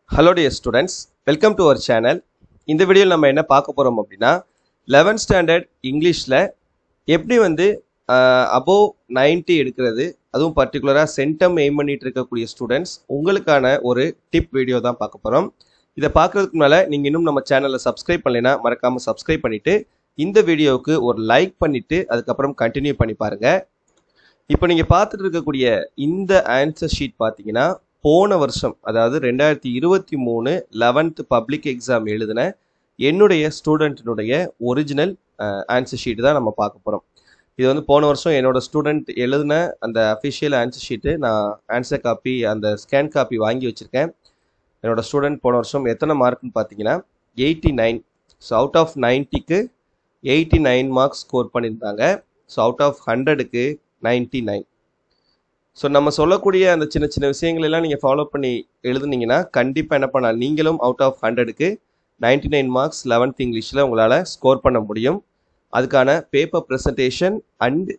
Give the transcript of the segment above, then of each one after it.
hello dear students welcome to our channel இந்த வீடியோவில் நம்ம என்ன பார்க்க போகிறோம் அப்படின்னா லெவன்த் ஸ்டாண்டர்ட் இங்கிலீஷில் எப்படி வந்து அபோவ் 90 எடுக்கிறது அதுவும் பர்டிகுலராக சென்டம் எய்ம் பண்ணிட்டு இருக்கக்கூடிய ஸ்டூடெண்ட்ஸ் உங்களுக்கான ஒரு டிப் வீடியோ தான் பார்க்க போகிறோம் இதை பார்க்குறதுக்கு முன்னால் நீங்கள் இன்னும் நம்ம சேனலை சப்ஸ்கிரைப் பண்ணலைன்னா மறக்காமல் சப்ஸ்கிரைப் பண்ணிவிட்டு இந்த வீடியோவுக்கு ஒரு லைக் பண்ணிவிட்டு அதுக்கப்புறம் கண்டினியூ பண்ணி பாருங்கள் இப்போ நீங்கள் பார்த்துட்டு இருக்கக்கூடிய இந்த ஆன்சர் ஷீட் பார்த்தீங்கன்னா போன வருஷம் அதாவது ரெண்டாயிரத்தி இருபத்தி மூணு லெவன்த்து பப்ளிக் எக்ஸாம் எழுதின என்னுடைய ஸ்டூடெண்ட்டினுடைய ஒரிஜினல் ஆன்சர் ஷீட் தான் நம்ம பார்க்க போகிறோம் இது வந்து போன வருஷம் என்னோட ஸ்டூடெண்ட் எழுதின அந்த அஃபிஷியல் ஆன்சர் ஷீட்டு நான் ஆன்சர் காப்பி அந்த ஸ்கேன் காப்பி வாங்கி வச்சுருக்கேன் என்னோட ஸ்டூடெண்ட் போன வருஷம் எத்தனை மார்க்னு பார்த்தீங்கன்னா eighty nine so out of நைன்ட்டிக்கு எயிட்டி நைன் மார்க்ஸ் ஸ்கோர் பண்ணியிருந்தாங்க ஸோ அவுட் ஆஃப் ஹண்ட்ரடுக்கு நைன்ட்டி நைன் ஸோ நம்ம சொல்லக்கூடிய அந்த சின்ன சின்ன விஷயங்கள் எல்லாம் நீங்கள் ஃபாலோ பண்ணி எழுதுனீங்கன்னா கண்டிப்பாக என்ன பண்ணலாம் நீங்களும் அவுட் ஆஃப் ஹண்ட்ரடுக்கு நைன்டி நைன் மார்க்ஸ் லெவன்த் இங்கிலீஷில் உங்களால் ஸ்கோர் பண்ண முடியும் அதுக்கான பேப்பர் ப்ரெசன்டேஷன் அண்ட்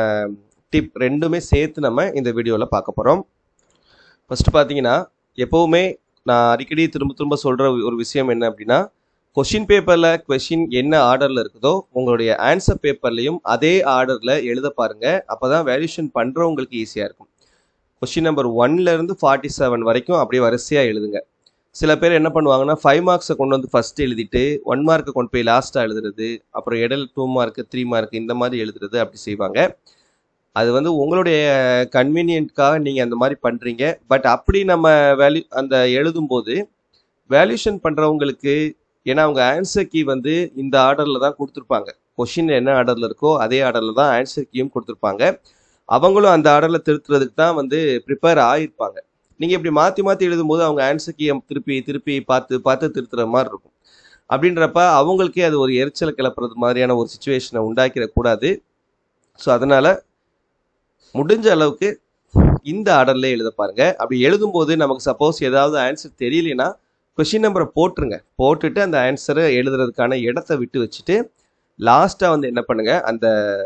டிப் ரெண்டுமே சேர்த்து நம்ம இந்த வீடியோவில் பார்க்க போகிறோம் ஃபஸ்ட்டு பார்த்தீங்கன்னா எப்போவுமே நான் அடிக்கடி திரும்ப திரும்ப சொல்கிற ஒரு விஷயம் என்ன அப்படின்னா கொஷின் பேப்பரில் கொஷின் என்ன ஆர்டரில் இருக்குதோ உங்களுடைய ஆன்சர் பேப்பர்லையும் அதே ஆர்டரில் எழுத பாருங்கள் அப்போ தான் வேல்யூஷன் பண்ணுறவங்களுக்கு ஈஸியாக இருக்கும் கொஷின் நம்பர் ஒன்லேருந்து ஃபார்ட்டி செவன் வரைக்கும் அப்படியே வரிசையாக எழுதுங்க சில பேர் என்ன பண்ணுவாங்கன்னா ஃபைவ் மார்க்ஸை கொண்டு வந்து ஃபஸ்ட்டு எழுதிட்டு ஒன் மார்க்கை கொண்டு போய் லாஸ்ட்டாக எழுதுறது அப்புறம் இடையில டூ மார்க்கு த்ரீ மார்க் இந்த மாதிரி எழுதுறது அப்படி செய்வாங்க அது வந்து உங்களுடைய கன்வீனியன்ட்காக நீங்கள் அந்த மாதிரி பண்ணுறீங்க பட் அப்படி நம்ம வேல்யூ அந்த எழுதும்போது வேல்யூஷன் பண்ணுறவங்களுக்கு ஏன்னா அவங்க ஆன்சர் கீ வந்து இந்த ஆர்டரில் தான் கொடுத்துருப்பாங்க கொஷின் என்ன ஆர்டரில் இருக்கோ அதே ஆர்டரில் தான் ஆன்சர் கீயும் கொடுத்துருப்பாங்க அவங்களும் அந்த ஆர்டரில் திருத்துறதுக்கு தான் வந்து ப்ரிப்பேர் ஆகிருப்பாங்க நீங்கள் இப்படி மாற்றி மாற்றி எழுதும்போது அவங்க ஆன்சர் கீயை திருப்பி திருப்பி பார்த்து பார்த்து திருத்துற மாதிரி இருக்கும் அப்படின்றப்ப அவங்களுக்கே அது ஒரு எரிச்சலை கிளப்புறது மாதிரியான ஒரு சுச்சுவேஷனை உண்டாக்கிடக்கூடாது ஸோ அதனால் முடிஞ்ச அளவுக்கு இந்த ஆர்டர்லேயே எழுத பாருங்க அப்படி எழுதும்போது நமக்கு சப்போஸ் ஏதாவது ஆன்சர் தெரியலனா கொஷின் நம்பரை போட்டுருங்க போட்டுட்டு அந்த ஆன்சரை எழுதுறதுக்கான இடத்த விட்டு வச்சுட்டு லாஸ்ட்டாக வந்து என்ன பண்ணுங்க அந்த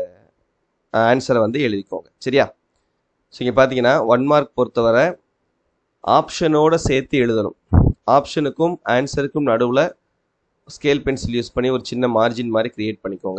ஆன்சரை வந்து எழுதிக்கோங்க சரியா ஸோ இங்கே பார்த்தீங்கன்னா ஒன் மார்க் பொறுத்தவரை ஆப்ஷனோட சேர்த்து எழுதணும் ஆப்ஷனுக்கும் ஆன்சருக்கும் நடுவில் ஸ்கேல் பென்சில் யூஸ் பண்ணி ஒரு சின்ன மார்ஜின் மாதிரி க்ரியேட் பண்ணிக்கோங்க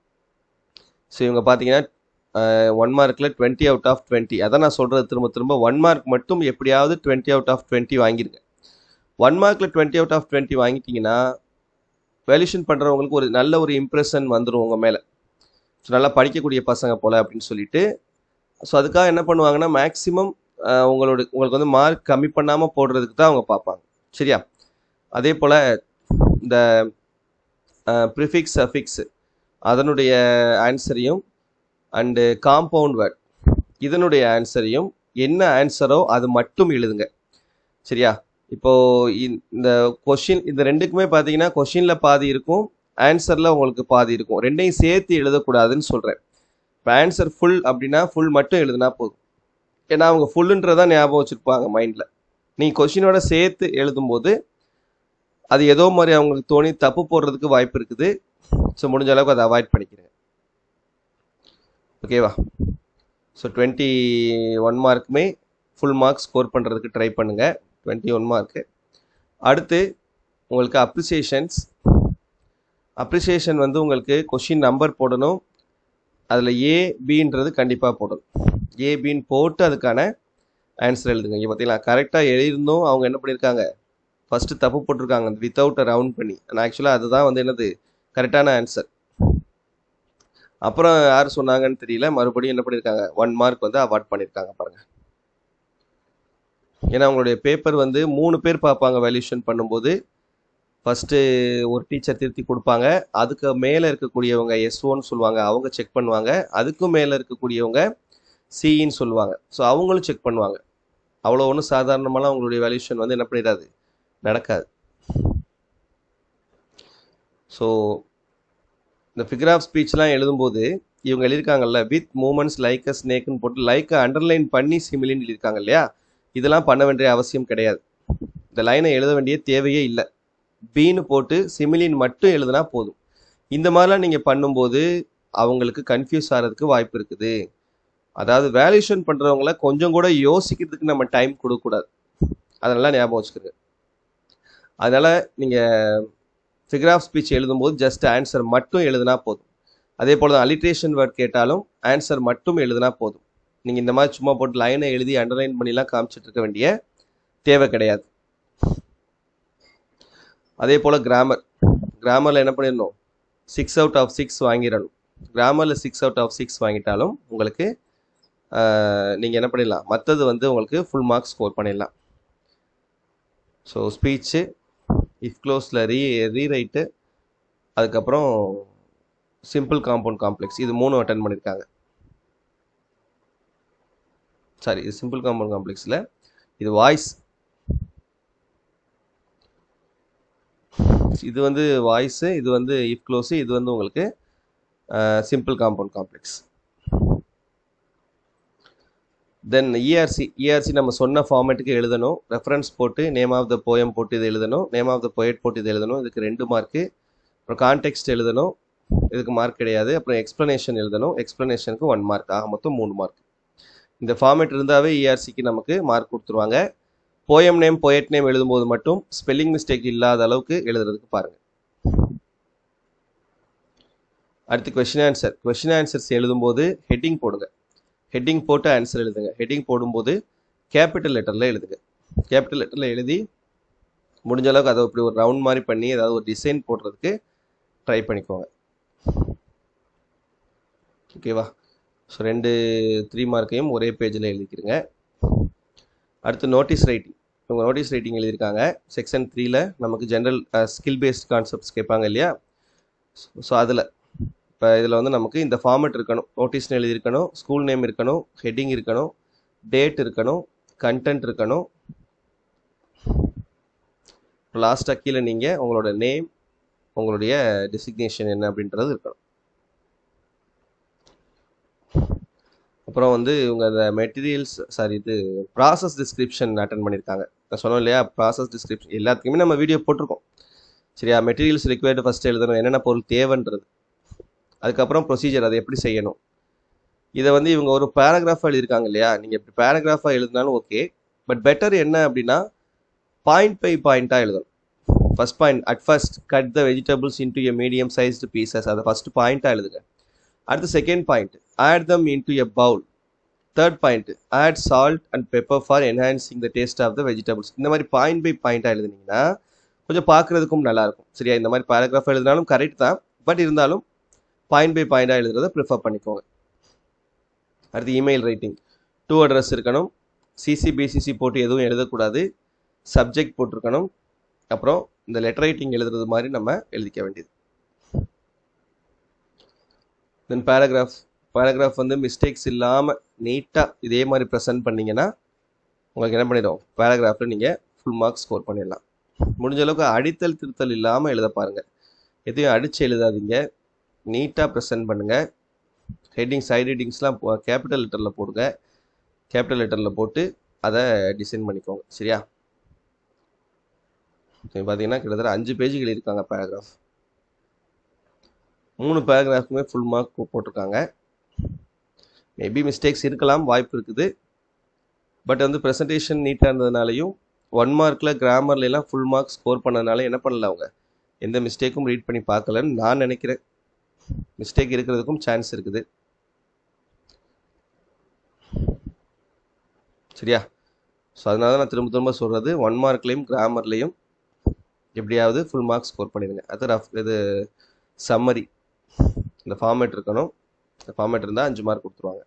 ஸோ இவங்க பார்த்தீங்கன்னா ஒன் மார்க்கில் டுவெண்ட்டி அவுட் ஆஃப் டுவெண்ட்டி அதான் நான் சொல்கிறது திரும்ப திரும்ப ஒன் மார்க் மட்டும் எப்படியாவது டுவெண்ட்டி அவுட் ஆஃப் டுவெண்ட்டி வாங்கிருங்க ஒன் மார்க்கில் டுவெண்ட்டி அவுட் ஆஃப் டுவெண்ட்டி வாங்கிட்டீங்கன்னா வேல்யூஷன் பண்ணுறவங்களுக்கு ஒரு நல்ல ஒரு இம்ப்ரெஷன் வந்துடும் உங்கள் மேலே ஸோ நல்லா படிக்கக்கூடிய பசங்க போல் அப்படின்னு சொல்லிட்டு ஸோ அதுக்காக என்ன பண்ணுவாங்கன்னா மேக்ஸிமம் உங்களோட உங்களுக்கு வந்து மார்க் கம்மி பண்ணாமல் போடுறதுக்கு தான் அவங்க பார்ப்பாங்க சரியா அதே போல் இந்த ப்ரிஃபிக்ஸ் அஃபிக்ஸ் அதனுடைய ஆன்சரையும் அண்டு காம்பவுண்ட் வேர்ட் இதனுடைய ஆன்சரையும் என்ன ஆன்சரோ அது மட்டும் எழுதுங்க சரியா இப்போ இந்த கொஷின் இந்த ரெண்டுக்குமே பார்த்தீங்கன்னா கொஷினில் பாதி இருக்கும் ஆன்சரில் உங்களுக்கு பாதி இருக்கும் ரெண்டையும் சேர்த்து எழுதக்கூடாதுன்னு சொல்கிறேன் இப்போ ஆன்சர் ஃபுல் அப்படின்னா ஃபுல் மட்டும் எழுதுனா போதும் ஏன்னா அவங்க ஃபுல்லுன்றதான் ஞாபகம் வச்சுருப்பாங்க மைண்டில் நீங்கள் கொஷினோட சேர்த்து எழுதும்போது அது ஏதோ மாதிரி அவங்களுக்கு தோணி தப்பு போடுறதுக்கு வாய்ப்பு இருக்குது ஸோ முடிஞ்ச அளவுக்கு அதை அவாய்ட் பண்ணிக்கிறேங்க ஓகேவா ஸோ டுவெண்ட்டி ஒன் மார்க்குமே ஃபுல் மார்க் ஸ்கோர் பண்ணுறதுக்கு ட்ரை பண்ணுங்கள் டுவெண்ட்டி ஒன் மார்க்கு அடுத்து உங்களுக்கு அப்ரிசியேஷன்ஸ் அப்ரிசியேஷன் வந்து உங்களுக்கு கொஷின் நம்பர் போடணும் அதில் ஏ பின்றது கண்டிப்பாக போடணும் ஏ பின்னு போட்டு அதுக்கான ஆன்சர் எழுதுங்க இங்கே பார்த்தீங்களா கரெக்டாக எழுதியிருந்தோம் அவங்க என்ன பண்ணியிருக்காங்க ஃபஸ்ட்டு தப்பு போட்டிருக்காங்க வித்தவுட் ரவுண்ட் பண்ணி ஆனால் ஆக்சுவலாக அதுதான் வந்து என்னது கரெக்டான ஆன்சர் அப்புறம் யார் சொன்னாங்கன்னு தெரியல மறுபடியும் என்ன பண்ணியிருக்காங்க ஒன் மார்க் வந்து அவார்ட் பண்ணியிருக்காங்க பாருங்கள் ஏன்னா அவங்களுடைய பேப்பர் வந்து மூணு பேர் பார்ப்பாங்க வேல்யூஷன் பண்ணும்போது ஃபஸ்ட்டு ஒரு டீச்சர் திருத்தி கொடுப்பாங்க அதுக்கு மேலே இருக்கக்கூடியவங்க எஸ் ஒன்னு சொல்லுவாங்க அவங்க செக் பண்ணுவாங்க அதுக்கும் மேலே இருக்கக்கூடியவங்க சிஇன்னு சொல்லுவாங்க ஸோ அவங்களும் செக் பண்ணுவாங்க அவ்வளோ ஒன்றும் சாதாரணமாலாம் அவங்களுடைய வேல்யூஷன் வந்து என்ன பண்ணிடாது நடக்காது ஸோ இந்த ஃபிகர் ஆஃப் ஸ்பீச்லாம் எழுதும்போது இவங்க எழுதியிருக்காங்கல்ல வித் மூமெண்ட்ஸ் லைக் அ ஸ்னேக்னு போட்டு லைக்கை அண்டர்லைன் பண்ணி சிமிலின்னு எழுதியிருக்காங்க இல்லையா இதெல்லாம் பண்ண வேண்டிய அவசியம் கிடையாது இந்த லைனை எழுத வேண்டிய தேவையே இல்லை பீனு போட்டு சிமிலின் மட்டும் எழுதுனா போதும் இந்த மாதிரிலாம் நீங்கள் பண்ணும்போது அவங்களுக்கு கன்ஃபியூஸ் ஆகிறதுக்கு வாய்ப்பு இருக்குது அதாவது வேல்யூஷன் பண்ணுறவங்கள கொஞ்சம் கூட யோசிக்கிறதுக்கு நம்ம டைம் கொடுக்கக்கூடாது அதெல்லாம் ஞாபகம் வச்சுக்கோங்க அதனால் நீங்கள் ஃபிகர் ஆஃப் ஸ்பீச் எழுதும்போது ஜஸ்ட் ஆன்சர் மட்டும் எழுதுனா போதும் அதே போல் தான் அலிட்ரேஷன் வேர்ட் கேட்டாலும் ஆன்சர் மட்டும் எழுதுனா போதும் நீங்கள் இந்த மாதிரி சும்மா போட்டு லைனை எழுதி அண்டர்லைன் பண்ணிலாம் காமிச்சிட்டு இருக்க வேண்டிய தேவை கிடையாது அதே போல் கிராமர் கிராமரில் என்ன பண்ணிடணும் சிக்ஸ் அவுட் ஆஃப் சிக்ஸ் வாங்கிடணும் கிராமரில் சிக்ஸ் அவுட் ஆஃப் சிக்ஸ் வாங்கிட்டாலும் உங்களுக்கு நீங்கள் என்ன பண்ணிடலாம் மற்றது வந்து உங்களுக்கு ஃபுல் மார்க்ஸ் ஸ்கோர் பண்ணிடலாம் ஸோ ஸ்பீச்சு இஃப் க்ளோஸில் ரீ ரீரைட்டு அதுக்கப்புறம் சிம்பிள் காம்பவுண்ட் காம்ப்ளெக்ஸ் இது மூணும் அட்டன் பண்ணியிருக்காங்க சாரி இது சிம்பிள் காம்பவுண்ட் காம்ப்ளெக்ஸில் இது வாய்ஸ் இது வந்து வாய்ஸு இது வந்து இஃப் க்ளோஸு இது வந்து உங்களுக்கு simple compound complex then ERC ERC நம்ம சொன்ன ஃபார்மேட்டுக்கு எழுதணும் ரெஃபரன்ஸ் போட்டு நேம் ஆஃப் த போயம் போட்டு இது எழுதணும் நேம் ஆஃப் த போயட் போட்டு இது எழுதணும் இதுக்கு ரெண்டு மார்க்கு அப்புறம் கான்டெக்ஸ்ட் எழுதணும் இதுக்கு மார்க் கிடையாது அப்புறம் எக்ஸ்ப்ளனேஷன் எழுதணும் எக்ஸ்ப்ளனேஷனுக்கு ஒன் மார்க் ஆக மொத்தம் மூணு மார்க் இந்த ஃபார்மேட் இருந்தாவே இஆர்சிக்கு நமக்கு மார்க் கொடுத்துருவாங்க போயம் நேம் போயட் நேம் எழுதும்போது மட்டும் ஸ்பெல்லிங் மிஸ்டேக் இல்லாத அளவுக்கு எழுதுறதுக்கு பாருங்கள் அடுத்து கொஷின் ஆன்சர் கொஷின் ஆன்சர்ஸ் எழுதும்போது ஹெட்டிங் போடுங்க ஹெட்டிங் போட்டு ஆன்சர் எழுதுங்க ஹெட்டிங் போடும்போது கேபிட்டல் லெட்டரில் எழுதுங்க கேபிட்டல் லெட்டரில் எழுதி முடிஞ்ச அளவுக்கு அதை இப்படி ஒரு ரவுண்ட் மாதிரி பண்ணி ஏதாவது ஒரு டிசைன் போடுறதுக்கு ட்ரை பண்ணிக்கோங்க ஓகேவா ஸோ ரெண்டு த்ரீ மார்க்கையும் ஒரே பேஜில் எழுதிக்கிறங்க அடுத்து நோட்டீஸ் ரைட்டிங் இவங்க நோட்டீஸ் ரைட்டிங் எழுதியிருக்காங்க செக்ஷன் த்ரீல நமக்கு ஜென்ரல் ஸ்கில் பேஸ்ட் கான்செப்ட்ஸ் கேட்பாங்க இல்லையா ஸோ அதில் இப்போ இதில் வந்து நமக்கு இந்த ஃபார்மெட் இருக்கணும் நோட்டீஸ்னு எழுதியிருக்கணும் ஸ்கூல் நேம் இருக்கணும் ஹெட்டிங் இருக்கணும் டேட் இருக்கணும் கண்டென்ட் இருக்கணும் லாஸ்ட்டாக கீழே நீங்கள் உங்களோட நேம் உங்களுடைய டெசிக்னேஷன் என்ன அப்படின்றது இருக்கணும் அப்புறம் வந்து இவங்க அந்த மெட்டீரியல்ஸ் சாரி இது ப்ராசஸ் டிஸ்கிரிப்ஷன் அட்டன் பண்ணியிருக்காங்க நான் சொன்னோம் இல்லையா ப்ராசஸ் டிஸ்கிரிப்ஷன் எல்லாத்துக்குமே நம்ம வீடியோ போட்டிருக்கோம் சரியா மெட்டீரியல்ஸ் ரிக்வயர்டு ஃபஸ்ட்டு எழுதணும் என்னென்ன பொருள் தேவைன்றது அதுக்கப்புறம் ப்ரொசீஜர் அதை எப்படி செய்யணும் இதை வந்து இவங்க ஒரு பேராகிராஃபாக எழுதியிருக்காங்க இல்லையா நீங்கள் இப்படி பேராகிராஃபாக எழுதினாலும் ஓகே பட் பெட்டர் என்ன அப்படின்னா பாயிண்ட் பை பாயிண்ட்டாக எழுதணும் first point at first cut the vegetables into a medium sized pieces அதை ஃபஸ்ட்டு பாயிண்ட்டாக எழுதுங்க அடுத்து second point add them into a bowl third point add salt and pepper for enhancing the taste of the vegetables இந்த மாதிரி point by பாயிண்ட்டாக எழுதுனீங்கன்னா கொஞ்சம் பார்க்குறதுக்கும் நல்லாயிருக்கும் சரியா இந்த மாதிரி பேராகிராஃப் எழுதினாலும் கரெக்ட் தான் பட் இருந்தாலும் பாயிண்ட் பை பாயிண்டாக எழுதுறத ப்ரிஃபர் பண்ணிக்கோங்க அடுத்து இமெயில் ரைட்டிங் டூ அட்ரஸ் இருக்கணும் சிசி பிசிசி போட்டு எதுவும் எழுதக்கூடாது சப்ஜெக்ட் போட்டிருக்கணும் அப்புறம் இந்த லெட்டர் ரைட்டிங் எழுதுறது மாதிரி நம்ம எழுதிக்க வேண்டியது தென் பேராகிராஃப் பேராகிராஃப் வந்து மிஸ்டேக்ஸ் இல்லாமல் நீட்டாக இதே மாதிரி ப்ரெசென்ட் பண்ணிங்கன்னா உங்களுக்கு என்ன பண்ணிடும் பேராகிராஃபில் நீங்கள் ஃபுல் மார்க்ஸ் ஸ்கோர் பண்ணிடலாம் முடிஞ்ச அளவுக்கு அடித்தல் திருத்தல் இல்லாமல் எழுத பாருங்கள் எதையும் அடித்து எழுதாதீங்க நீட்டாக ப்ரெசென்ட் பண்ணுங்கள் ஹெட்டிங் சைட் ஹெட்டிங்ஸ்லாம் கேபிட்டல் லெட்டரில் போடுங்க கேபிட்டல் லெட்டரில் போட்டு அதை டிசைன் பண்ணிக்கோங்க சரியா பார்த்தீங்கன்னா கிட்டத்தட்ட அஞ்சு பேஜுகள் இருக்காங்க பேராகிராஃப் மூணு பேராகிராஃப்க்குமே ஃபுல் மார்க் போட்டிருக்காங்க மேபி மிஸ்டேக்ஸ் இருக்கலாம் வாய்ப்பு இருக்குது பட் வந்து ப்ரெசன்டேஷன் நீட்டாக இருந்ததுனாலையும் ஒன் மார்க்கில் கிராமர்லாம் ஃபுல் மார்க் ஸ்கோர் பண்ணதுனால என்ன பண்ணல அவங்க எந்த மிஸ்டேக்கும் ரீட் பண்ணி பார்க்கலன்னு நான் நினைக்கிறேன் மிஸ்டேக் இருக்கிறதுக்கும் சான்ஸ் இருக்குது சரியா ஸோ அதனால தான் நான் திரும்ப திரும்ப சொல்கிறது ஒன் மார்க்லேயும் கிராமர்லேயும் எப்படியாவது ஃபுல் மார்க் ஸ்கோர் பண்ணிடுங்க அது ரஃப் இது சம்மரி இந்த ஃபார்மேட் இருக்கணும் இந்த ஃபார்மேட் இருந்தால் அஞ்சு மார்க் கொடுத்துருவாங்க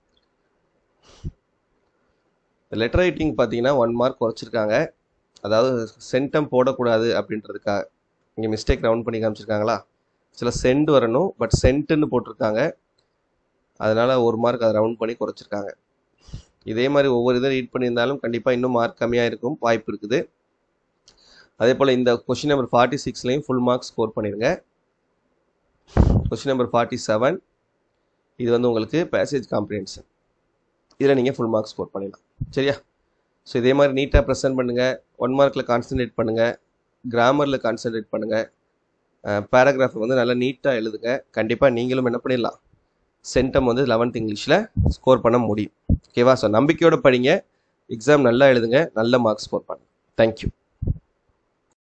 லெட்டர் ரைட்டிங் பார்த்தீங்கன்னா ஒன் மார்க் குறைச்சிருக்காங்க அதாவது சென்டம் போடக்கூடாது அப்படின்றதுக்காக இங்கே மிஸ்டேக் ரவுண்ட் பண்ணி காமிச்சிருக்காங்களா சில சென்ட் வரணும் பட் சென்ட்டுன்னு போட்டிருக்காங்க அதனால் ஒரு மார்க் அதை ரவுண்ட் பண்ணி குறைச்சிருக்காங்க இதே மாதிரி ஒவ்வொரு இதை ரீட் பண்ணியிருந்தாலும் கண்டிப்பாக இன்னும் மார்க் கம்மியாக இருக்கும் வாய்ப்பு இருக்குது அதே போல் இந்த கொஷின் நம்பர் ஃபார்ட்டி சிக்ஸ்லேயும் ஃபுல் மார்க் ஸ்கோர் பண்ணிடுங்க கொஷின் நம்பர் ஃபார்ட்டி செவன் இது வந்து உங்களுக்கு பேசேஜ் காம்ப்ரிஹென்ஷன் இதில் நீங்கள் ஃபுல் மார்க் ஸ்கோர் பண்ணிடலாம் சரியா ஸோ இதே மாதிரி நீட்டாக ப்ரெசென்ட் பண்ணுங்கள் ஒன் மார்க்கில் கான்சன்ட்ரேட் பண்ணுங்கள் கிராமரில் கான்சன்ட்ரேட் பண்ணுங்கள் பேராகிராஃப் வந்து நல்லா நீட்டாக எழுதுங்க கண்டிப்பாக நீங்களும் என்ன பண்ணிடலாம் சென்டம் வந்து லெவன்த் இங்கிலீஷில் ஸ்கோர் பண்ண முடியும் ஓகேவா ஸோ நம்பிக்கையோட படிங்க எக்ஸாம் நல்லா எழுதுங்க நல்ல மார்க் ஸ்கோர் பண்ணுங்க தேங்க்யூ